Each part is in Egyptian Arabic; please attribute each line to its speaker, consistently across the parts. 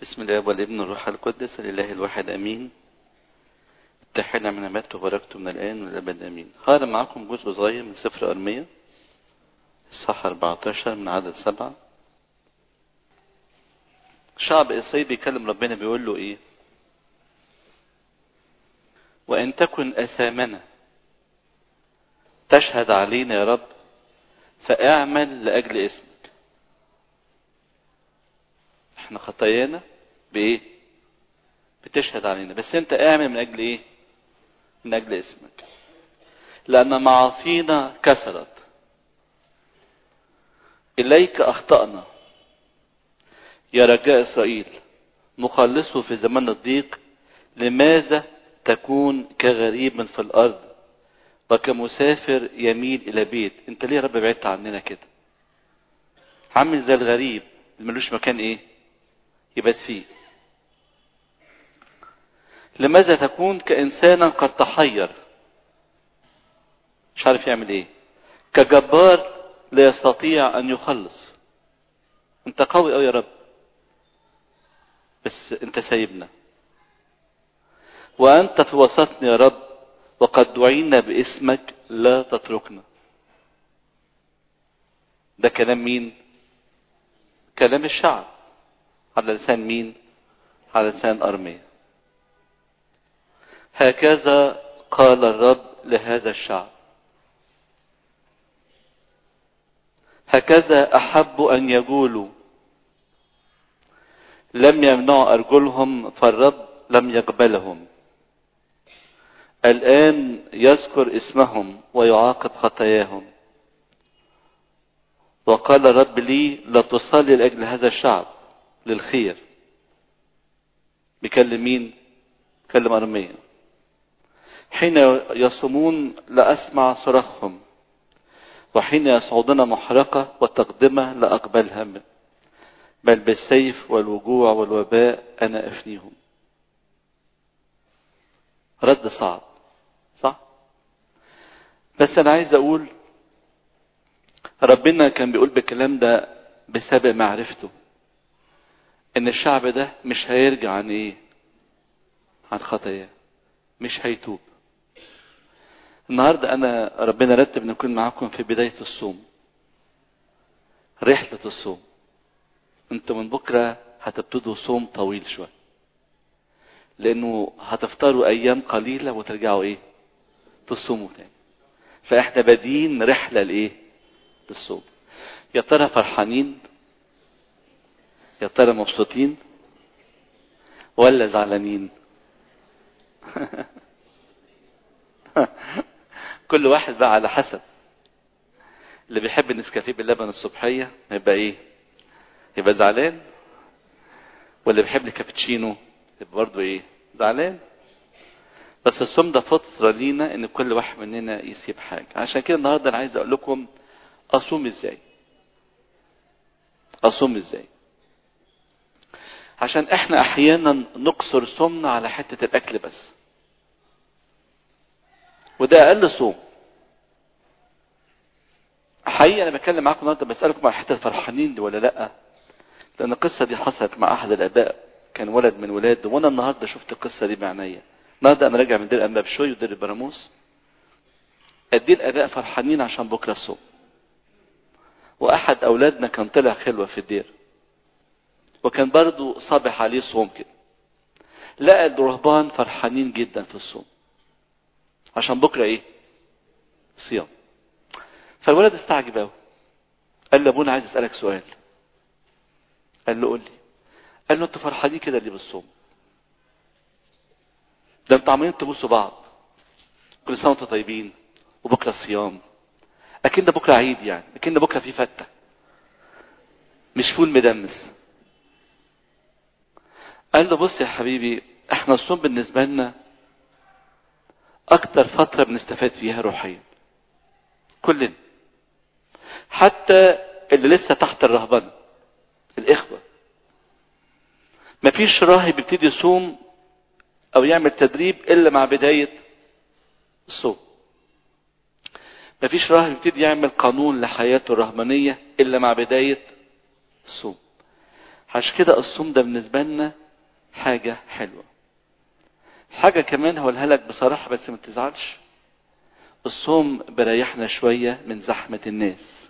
Speaker 1: بسم الله والابن والروح القدس لله الواحد امين اتحدنا من نعمته وبركته من الان والابد امين هقرا معاكم جزء صغير من سفر ارميا الصح 14 من عدد سبعة شعب اسرائيل بيكلم ربنا بيقول له ايه وان تكن اثامنا تشهد علينا يا رب فاعمل لاجل اسمك احنا خطايانا بايه بتشهد علينا بس انت اعمل من اجل ايه من اجل اسمك لان معاصينا كسرت اليك اخطانا يا رجاء اسرائيل مخلصه في زمن الضيق لماذا تكون كغريب في الارض وكمسافر يميل الى بيت انت ليه يا رب بعدت عننا كده عامل زي الغريب اللي ملوش مكان ايه يبات فيه لماذا تكون كإنسانا قد تحير مش عارف يعمل ايه كجبار لا يستطيع ان يخلص انت قوي قوي يا رب بس انت سايبنا وانت في وسطنا يا رب وقد دعينا باسمك لا تتركنا ده كلام مين كلام الشعب على لسان مين على لسان أرميا هكذا قال الرب لهذا الشعب هكذا أحب أن يقولوا لم يمنعوا أرجلهم فالرب لم يقبلهم الآن يذكر اسمهم ويعاقب خطاياهم وقال الرب لي لا تصلي لأجل هذا الشعب للخير بيكلم مين بيكلم أرمية حين يصومون لا أسمع صراخهم وحين يصعدون محرقة وتقدمة لا أقبلها بل بالسيف والوجوع والوباء أنا أفنيهم رد صعب صح بس أنا عايز أقول ربنا كان بيقول بالكلام ده بسبب معرفته ان الشعب ده مش هيرجع عن ايه عن خطاياه مش هيتوب النهارده انا ربنا رتب نكون معاكم في بدايه الصوم رحله الصوم انتوا من بكره هتبتدوا صوم طويل شويه لانه هتفطروا ايام قليله وترجعوا ايه تصوموا تاني فاحنا بادئين رحله لايه للصوم يا ترى فرحانين يا ترى مبسوطين ولا زعلانين كل واحد بقى على حسب اللي بيحب النسكافيه باللبن الصبحية يبقى ايه يبقى زعلان واللي بيحب الكابتشينو يبقى برضه ايه زعلان بس الصوم ده فترة لينا ان كل واحد مننا يسيب حاجة عشان كده النهاردة انا عايز اقول لكم اصوم ازاي اصوم ازاي عشان احنا احيانا نقصر صومنا على حتة الاكل بس وده اقل صوم حقيقة انا بتكلم معاكم النهارده بسألكم على حتة فرحانين دي ولا لا لان القصة دي حصلت مع احد الاباء كان ولد من ولاده وانا النهارده شفت القصة دي بعينيا النهارده انا راجع من دير انباب شوي ودير البراموس قد ايه الاباء فرحانين عشان بكره الصوم واحد اولادنا كان طلع خلوه في الدير وكان برضو صابح عليه صوم كده لقى الرهبان فرحانين جدا في الصوم عشان بكره ايه صيام فالولد استعجب قوي قال له ابونا عايز اسالك سؤال قال له قول لي قال له انتوا فرحانين كده ليه بالصوم ده انتوا عمالين تبوسوا بعض كل سنه وانتم طيبين وبكره الصيام اكن ده بكره عيد يعني اكن بكره في فته مش فول مدمس قال له بص يا حبيبي احنا الصوم بالنسبه لنا اكتر فتره بنستفاد فيها روحيا كلنا حتى اللي لسه تحت الرهبنه الاخوه مفيش راهب بيبتدي يصوم او يعمل تدريب الا مع بدايه الصوم مفيش راهب يبتدي يعمل قانون لحياته الرهبانيه الا مع بدايه الصوم عشان كده الصوم ده بالنسبة لنا حاجة حلوة حاجة كمان هقولها لك بصراحة بس ما تزعلش الصوم بريحنا شوية من زحمة الناس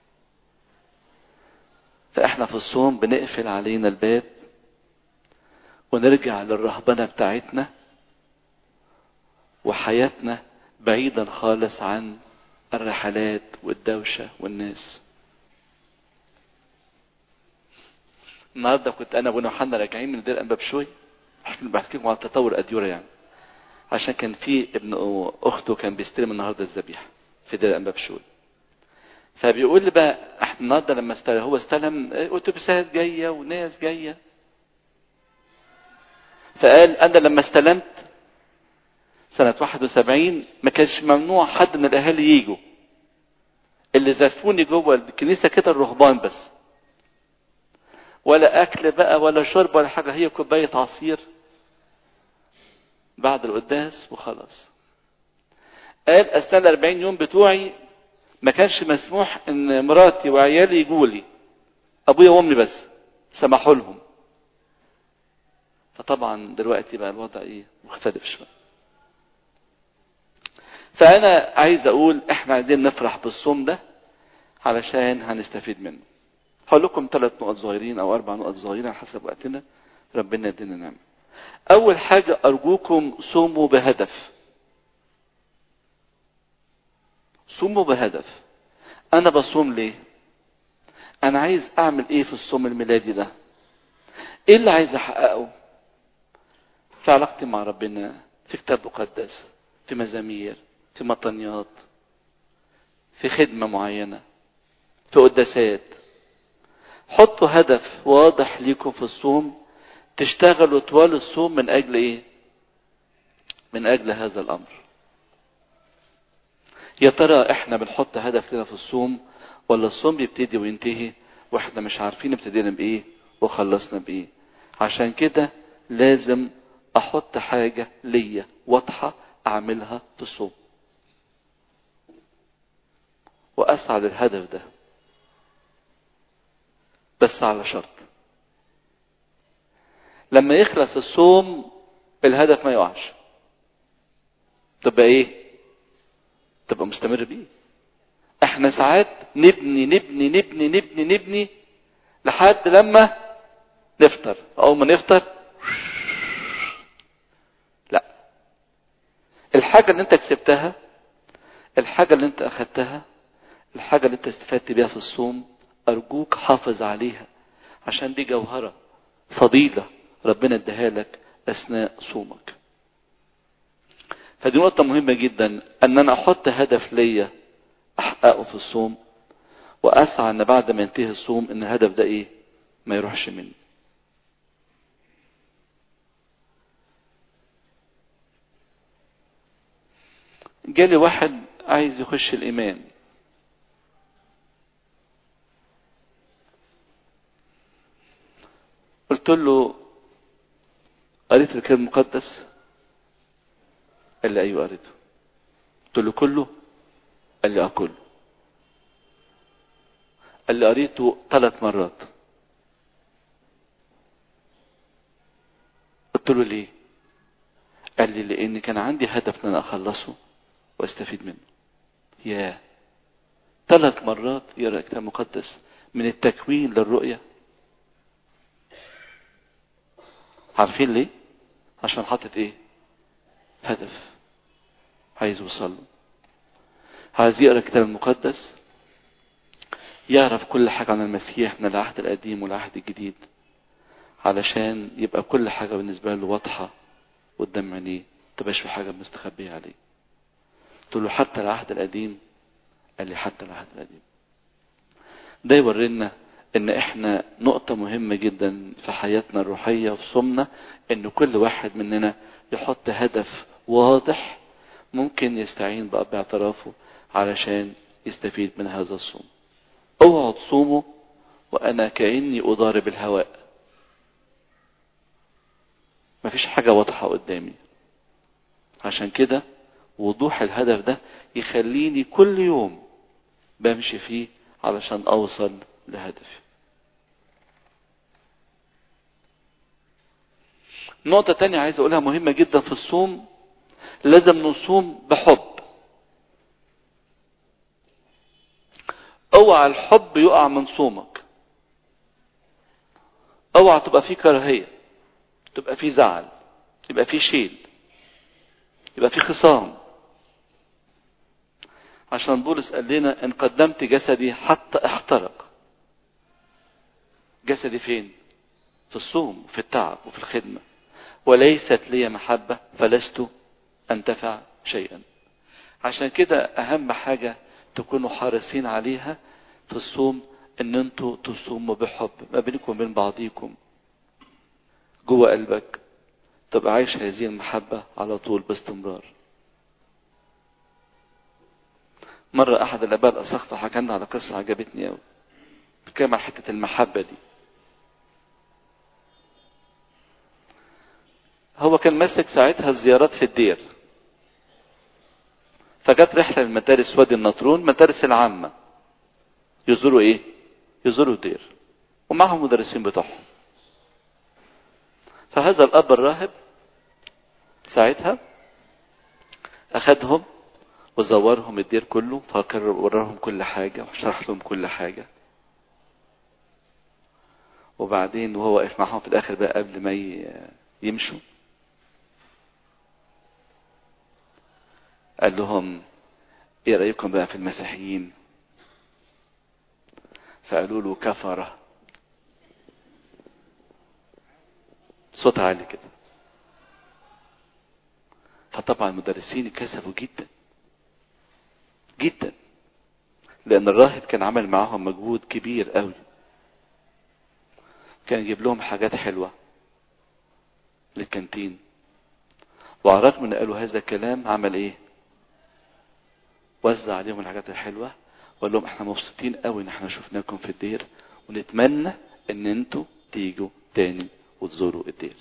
Speaker 1: فاحنا في الصوم بنقفل علينا الباب ونرجع للرهبنة بتاعتنا وحياتنا بعيدا خالص عن الرحلات والدوشة والناس النهارده كنت انا وابونا يوحنا راجعين من دير انباب شوي بحكي لكم عن تطور اديوره يعني عشان كان في ابن اخته كان بيستلم النهارده الذبيحه في دير انباب شوي فبيقول لي بقى احنا النهارده لما استلم هو استلم اتوبيسات جايه وناس جايه فقال انا لما استلمت سنة 71 ما كانش ممنوع حد من الاهالي يجوا اللي زفوني جوه الكنيسه كده الرهبان بس ولا اكل بقى ولا شرب ولا حاجه هي كوبايه عصير بعد القداس وخلاص قال اثناء ال 40 يوم بتوعي ما كانش مسموح ان مراتي وعيالي يجوا لي ابويا وامي بس سمحوا لهم فطبعا دلوقتي بقى الوضع ايه مختلف شويه فانا عايز اقول احنا عايزين نفرح بالصوم ده علشان هنستفيد منه هقول لكم ثلاث نقط صغيرين او اربع نقط صغيرين على حسب وقتنا ربنا يدينا نعمه اول حاجه ارجوكم صوموا بهدف صوموا بهدف انا بصوم ليه انا عايز اعمل ايه في الصوم الميلادي ده ايه اللي عايز احققه في علاقتي مع ربنا في كتاب مقدس في مزامير في مطنيات في خدمة معينة في قداسات حطوا هدف واضح ليكم في الصوم تشتغلوا طوال الصوم من أجل إيه؟ من أجل هذا الأمر يا ترى إحنا بنحط هدف لنا في الصوم ولا الصوم بيبتدي وينتهي وإحنا مش عارفين ابتدينا بإيه وخلصنا بإيه عشان كده لازم أحط حاجة ليا واضحة أعملها في الصوم وأسعى للهدف ده بس على شرط لما يخلص الصوم الهدف ما يقعش تبقى ايه تبقى مستمر بيه احنا ساعات نبني نبني نبني نبني نبني لحد لما نفطر اول ما نفطر لا الحاجة اللي انت كسبتها الحاجة اللي انت اخدتها الحاجة اللي انت استفدت بيها في الصوم ارجوك حافظ عليها عشان دي جوهرة فضيلة ربنا اداها لك اثناء صومك فدي نقطة مهمة جدا ان انا احط هدف ليا احققه في الصوم واسعى ان بعد ما ينتهي الصوم ان الهدف ده ايه ما يروحش مني جالي واحد عايز يخش الايمان قلت له قريت الكتاب المقدس قال لي ايوه قريته قلت له كله قال لي اه كله قال لي قريته ثلاث مرات قلت له ليه قال لي لان كان عندي هدف ان انا اخلصه واستفيد منه يا ثلاث مرات يقرا الكتاب المقدس من التكوين للرؤيه عارفين ليه عشان حاطط ايه هدف عايز يوصل له عايز يقرا الكتاب المقدس يعرف كل حاجة عن المسيح من العهد القديم والعهد الجديد علشان يبقى كل حاجة بالنسبة له واضحة قدام عينيه تبقاش في حاجة مستخبية عليه قلت له حتى العهد القديم قال لي حتى العهد القديم ده يورينا ان احنا نقطة مهمة جدا في حياتنا الروحية وفي صومنا ان كل واحد مننا يحط هدف واضح ممكن يستعين بقى باعترافه علشان يستفيد من هذا الصوم اوعوا تصوموا وانا كاني اضارب الهواء مفيش حاجة واضحة قدامي عشان كده وضوح الهدف ده يخليني كل يوم بمشي فيه علشان اوصل لهدفي نقطة تانية عايز اقولها مهمة جدا في الصوم لازم نصوم بحب اوعى الحب يقع من صومك اوعى تبقى فيه كراهية تبقى فيه زعل يبقى فيه شيل يبقى فيه خصام عشان بولس قال لنا ان قدمت جسدي حتى احترق جسدي فين في الصوم في التعب وفي الخدمة وليست لي محبة فلست انتفع شيئا عشان كده اهم حاجة تكونوا حريصين عليها في الصوم ان انتوا تصوموا بحب ما بينكم وبين بعضيكم جوه قلبك تبقى عايش هذه المحبة على طول باستمرار مرة أحد الآباء الأساقفة حكى لنا على قصة عجبتني أوي بتتكلم عن حتة المحبة دي هو كان ماسك ساعتها الزيارات في الدير فجت رحلة من مدارس وادي النطرون مدارس العامة يزوروا ايه يزوروا الدير ومعهم مدرسين بتوعهم فهذا الاب الراهب ساعتها اخدهم وزورهم الدير كله فوراهم كل حاجة وشرح لهم كل حاجة وبعدين وهو واقف معهم في الاخر بقى قبل ما يمشوا قال لهم ايه رايكم بقى في المسيحيين فقالوا له كفره صوت عالي كده فطبعا المدرسين كسبوا جدا جدا لان الراهب كان عمل معاهم مجهود كبير قوي كان يجيب لهم حاجات حلوه للكانتين وعلى الرغم ان قالوا هذا الكلام عمل ايه وزع عليهم الحاجات الحلوه وقال لهم احنا مبسوطين قوي ان احنا شفناكم في الدير ونتمنى ان انتوا تيجوا تاني وتزوروا الدير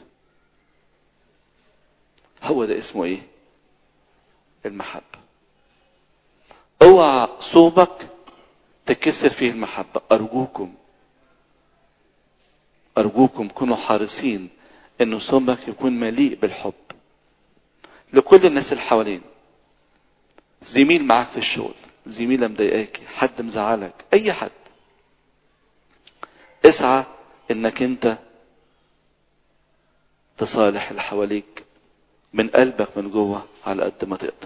Speaker 1: هو ده اسمه ايه المحبة اوعى صومك تكسر فيه المحبة ارجوكم ارجوكم كونوا حريصين ان صومك يكون مليء بالحب لكل الناس اللي حوالين زميل معاك في الشغل زميلة مضايقاك حد مزعلك اي حد اسعى انك انت تصالح اللي حواليك من قلبك من جوه على قد ما تقدر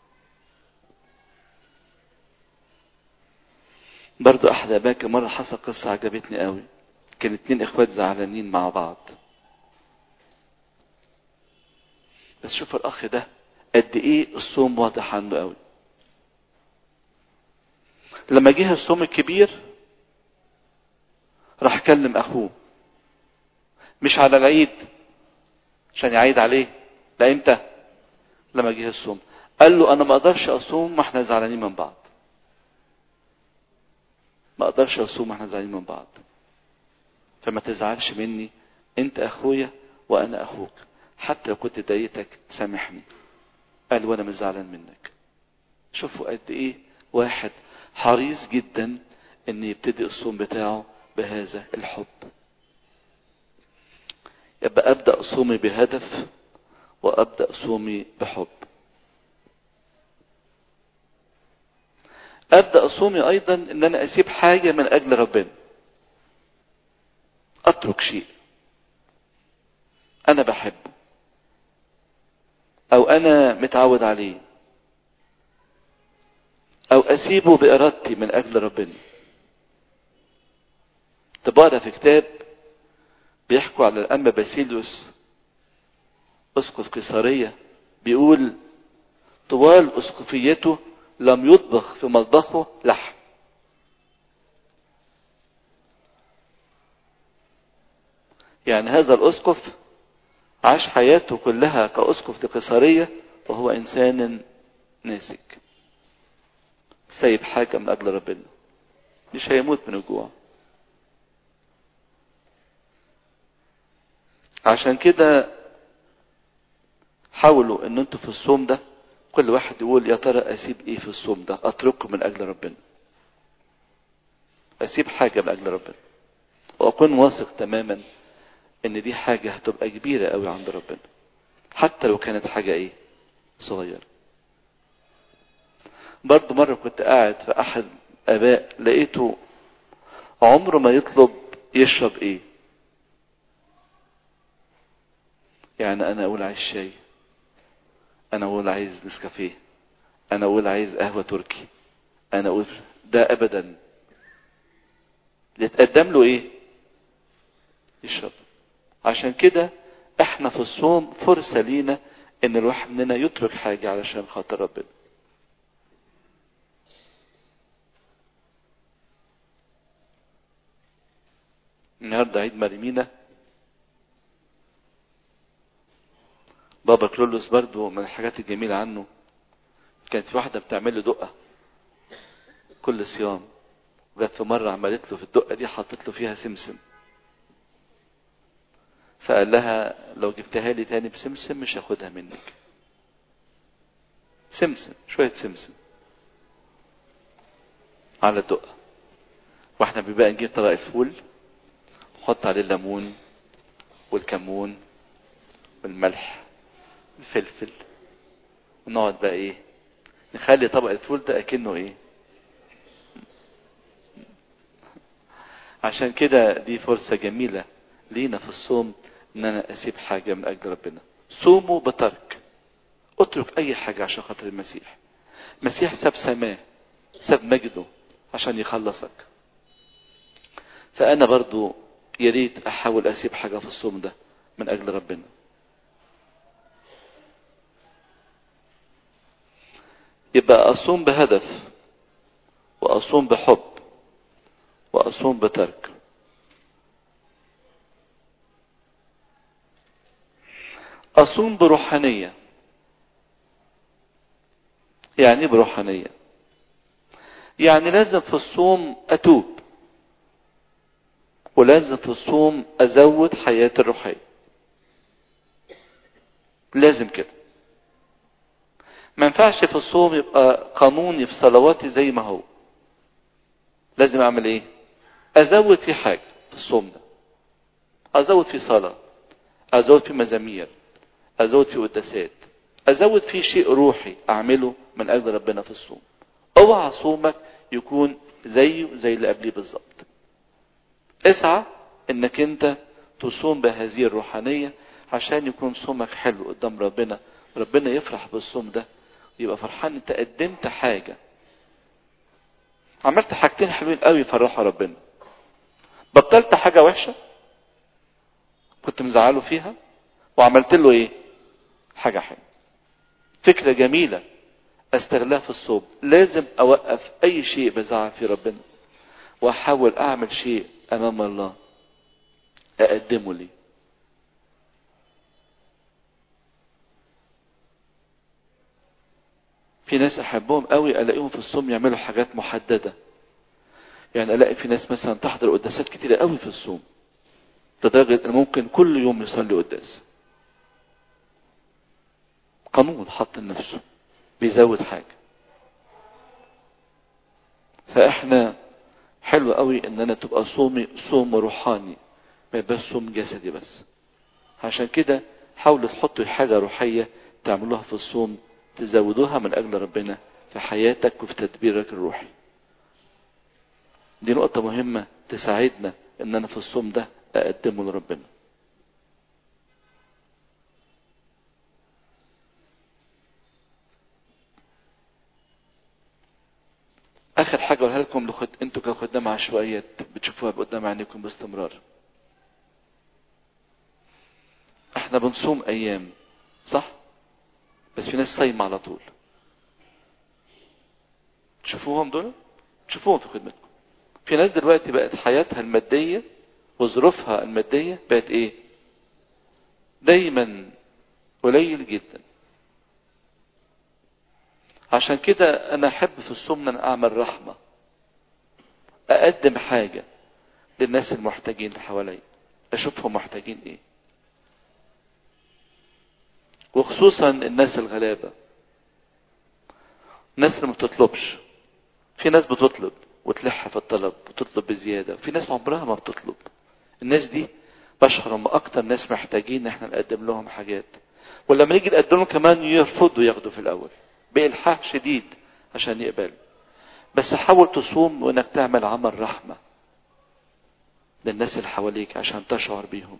Speaker 1: برضو احد اباك مرة حصل قصة عجبتني قوي كان اتنين اخوات زعلانين مع بعض بس شوف الاخ ده قد ايه الصوم واضح عنه قوي لما جه الصوم الكبير راح كلم اخوه مش على العيد عشان يعيد عليه لا امتى لما جه الصوم قال له انا ما اقدرش اصوم ما احنا زعلانين من بعض ما اقدرش اصوم ما احنا زعلانين من بعض فما تزعلش مني انت اخويا وانا اخوك حتى لو كنت ضايقتك سامحني قال وانا مش زعلان منك شوفوا قد ايه واحد حريص جدا ان يبتدي الصوم بتاعه بهذا الحب يبقى ابدا صومي بهدف وابدا صومي بحب ابدا صومي ايضا ان انا اسيب حاجه من اجل ربنا اترك شيء انا بحبه او انا متعود عليه او اسيبه بارادتي من اجل ربنا تبقى في كتاب بيحكوا على الأنبا باسيليوس أسقف قيصرية بيقول طوال أسقفيته لم يطبخ في مطبخه لحم يعني هذا الأسقف عاش حياته كلها كأسقف لقيصرية وهو إنسان ناسك سايب حاجة من أجل ربنا مش هيموت من الجوع عشان كده حاولوا ان انتوا في الصوم ده كل واحد يقول يا ترى اسيب ايه في الصوم ده اتركه من اجل ربنا اسيب حاجه من اجل ربنا واكون واثق تماما ان دي حاجة هتبقى كبيرة قوي عند ربنا حتى لو كانت حاجة ايه صغيرة برضه مرة كنت قاعد في احد اباء لقيته عمره ما يطلب يشرب ايه يعني انا اقول عايز شاي انا اقول عايز نسكافيه انا اقول عايز قهوة تركي انا اقول ده ابدا يتقدم له ايه يشرب عشان كده احنا في الصوم فرصة لينا ان الواحد مننا يترك حاجة علشان خاطر ربنا النهارده عيد مريمينا بابا كلولوس برضو من الحاجات الجميلة عنه كانت في واحدة بتعمل له دقة كل صيام وجت في مرة عملت له في الدقة دي حطت له فيها سمسم فقال لها لو جبتها لي تاني بسمسم مش هاخدها منك سمسم شوية سمسم على الدقة واحنا بيبقى نجيب طبق الفول نحط عليه الليمون والكمون والملح الفلفل ونقعد بقى ايه نخلي طبق الفول ده اكنه ايه عشان كده دي فرصة جميلة لينا في الصوم ان انا اسيب حاجة من اجل ربنا صوموا بترك اترك اي حاجة عشان خاطر المسيح المسيح ساب سماه ساب مجده عشان يخلصك فانا برضو يا ريت احاول اسيب حاجة في الصوم ده من اجل ربنا يبقى اصوم بهدف واصوم بحب واصوم بترك اصوم بروحانية يعني ايه بروحانية يعني لازم في الصوم اتوب ولازم في الصوم ازود حياتي الروحية لازم كده ما ينفعش في الصوم يبقى قانوني في صلواتي زي ما هو لازم اعمل ايه ازود في حاجة في الصوم ده ازود في صلاة ازود في مزامير ازود في قداسات ازود في شيء روحي اعمله من اجل ربنا في الصوم اوعى صومك يكون زيه زي اللي قبليه بالظبط اسعى انك انت تصوم بهذه الروحانية عشان يكون صومك حلو قدام ربنا ربنا يفرح بالصوم ده يبقى فرحان انت قدمت حاجة عملت حاجتين حلوين قوي يفرحوا ربنا بطلت حاجة وحشة كنت مزعله فيها وعملت له ايه حاجة حلوة فكرة جميلة استغلها في الصوم لازم اوقف اي شيء بزعل في ربنا واحاول اعمل شيء امام الله اقدمه لي في ناس احبهم قوي الاقيهم في الصوم يعملوا حاجات محدده يعني الاقي في ناس مثلا تحضر قداسات كتيره قوي في الصوم لدرجه ان ممكن كل يوم يصلي قداس قانون حط لنفسه بيزود حاجه فاحنا حلو قوي ان انا تبقى صومي صوم روحاني ما يبقاش صوم جسدي بس عشان كده حاولوا تحطوا حاجه روحيه تعملوها في الصوم تزودوها من اجل ربنا في حياتك وفي تدبيرك الروحي دي نقطة مهمة تساعدنا ان انا في الصوم ده اقدمه لربنا اخر حاجة اقولها لكم لخد... انتوا كخدام عشوائيات بتشوفوها قدام عينيكم باستمرار احنا بنصوم ايام صح بس في ناس صايمة على طول تشوفوهم دول تشوفوهم في خدمتكم في ناس دلوقتي بقت حياتها المادية وظروفها المادية بقت ايه دايما قليل جدا عشان كده انا احب في الصوم ان انا اعمل رحمة اقدم حاجة للناس المحتاجين اللي حواليا اشوفهم محتاجين ايه وخصوصا الناس الغلابة الناس اللي ما بتطلبش في ناس بتطلب وتلح في الطلب وتطلب بزيادة في ناس عمرها ما بتطلب الناس دي بشعر هم اكتر ناس محتاجين ان احنا نقدم لهم حاجات ولما نيجي نقدم لهم كمان يرفضوا ياخدوا في الاول بالحاح شديد عشان يقبلوا بس حاول تصوم وانك تعمل عمل رحمه للناس اللي حواليك عشان تشعر بيهم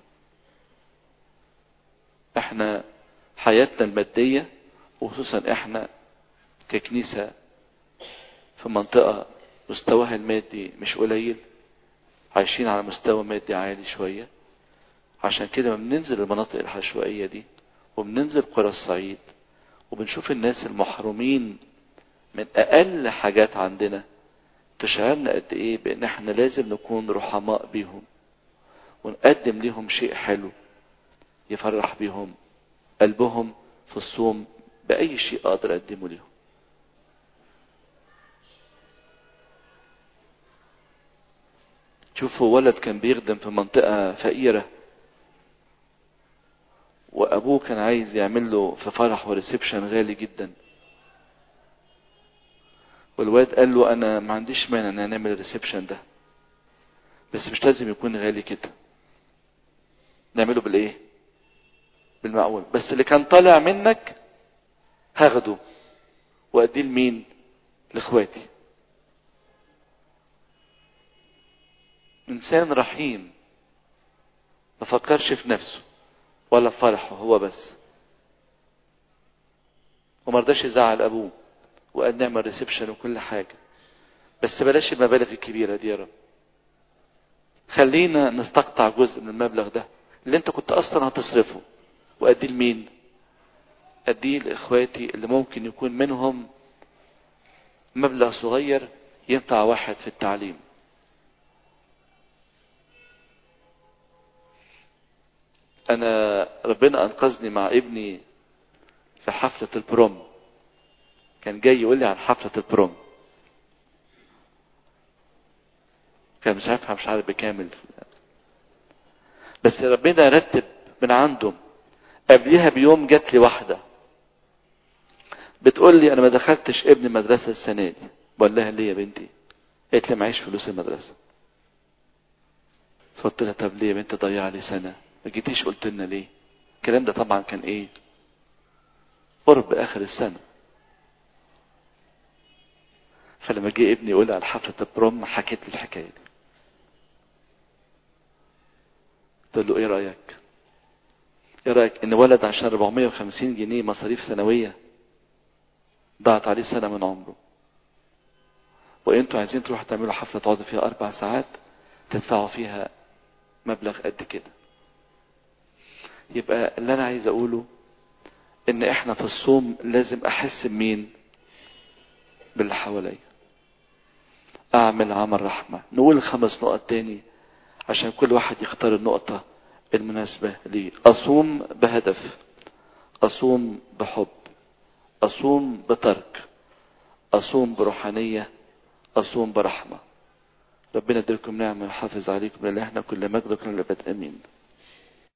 Speaker 1: احنا حياتنا الماديه وخصوصا احنا ككنيسه في منطقه مستواها المادي مش قليل عايشين على مستوى مادي عالي شويه عشان كده لما بننزل المناطق العشوائيه دي وبننزل قرى الصعيد وبنشوف الناس المحرومين من اقل حاجات عندنا تشعرنا قد ايه بان احنا لازم نكون رحماء بيهم ونقدم لهم شيء حلو يفرح بيهم قلبهم في الصوم باي شيء اقدر اقدمه لهم شوفوا ولد كان بيخدم في منطقة فقيرة وابوه كان عايز يعمل له في فرح وريسبشن غالي جدا والواد قال له انا ما عنديش مانع ان نعمل الريسبشن ده بس مش لازم يكون غالي كده نعمله بالايه بالمعقول بس اللي كان طالع منك هاخده واديه لمين لاخواتي انسان رحيم ما فكرش في نفسه ولا في فرحه هو بس وما رضاش يزعل ابوه وقال نعمل ريسبشن وكل حاجه بس بلاش المبالغ الكبيره دي يا رب خلينا نستقطع جزء من المبلغ ده اللي انت كنت اصلا هتصرفه واديه لمين اديه لاخواتي اللي ممكن يكون منهم مبلغ صغير ينفع واحد في التعليم انا ربنا انقذني مع ابني في حفلة البروم كان جاي يقول لي عن حفلة البروم كان مسافها مش عارف بكامل بس ربنا رتب من عنده قبليها بيوم جات لي واحدة بتقول لي انا ما دخلتش ابني مدرسة السنة دي بقول لها ليه يا بنتي قالت لي معيش فلوس المدرسة فقلت لها طب ليه يا بنت ضيع لي سنة ما جيتيش قلت لنا ليه الكلام ده طبعا كان ايه قرب اخر السنه فلما جه ابني يقول على حفله البروم حكيت له الحكايه دي قلت له ايه رايك ايه رايك ان ولد عشان 450 جنيه مصاريف سنويه ضاعت عليه سنه من عمره وانتوا عايزين تروحوا تعملوا حفله تقعدوا فيها اربع ساعات تدفعوا فيها مبلغ قد كده يبقى اللي انا عايز اقوله ان احنا في الصوم لازم احس بمين باللي حواليا اعمل عمل رحمة نقول خمس نقط تاني عشان كل واحد يختار النقطة المناسبة ليه اصوم بهدف اصوم بحب اصوم بترك اصوم بروحانية اصوم برحمة ربنا يديلكم نعمة ويحافظ عليكم لله احنا كل مجد وكل الابد امين